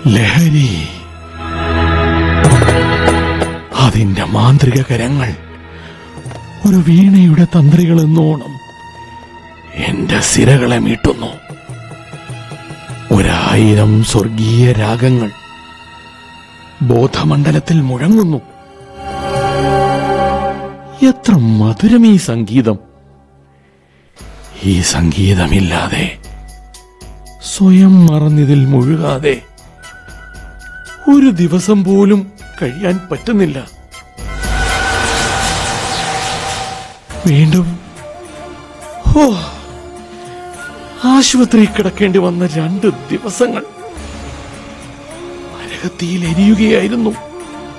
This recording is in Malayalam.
ലഹരി അതിന്റെ മാന്ത്രിക കരങ്ങൾ ഒരു വീണയുടെ തന്ത്രികൾ എന്നോണം എന്റെ സിരകളെ മീട്ടുന്നു ഒരായിരം സ്വർഗീയ രാഗങ്ങൾ ബോധമണ്ഡലത്തിൽ മുഴങ്ങുന്നു എത്ര മധുരം ഈ സംഗീതം ഈ സംഗീതമില്ലാതെ സ്വയം മറന്നിതിൽ മുഴുകാതെ ഒരു ദിവസം പോലും കഴിയാൻ പറ്റുന്നില്ല വീണ്ടും ഓ ആശുപത്രി കിടക്കേണ്ടി വന്ന രണ്ട് ദിവസങ്ങൾ നരകത്തിയിൽ എരിയുകയായിരുന്നു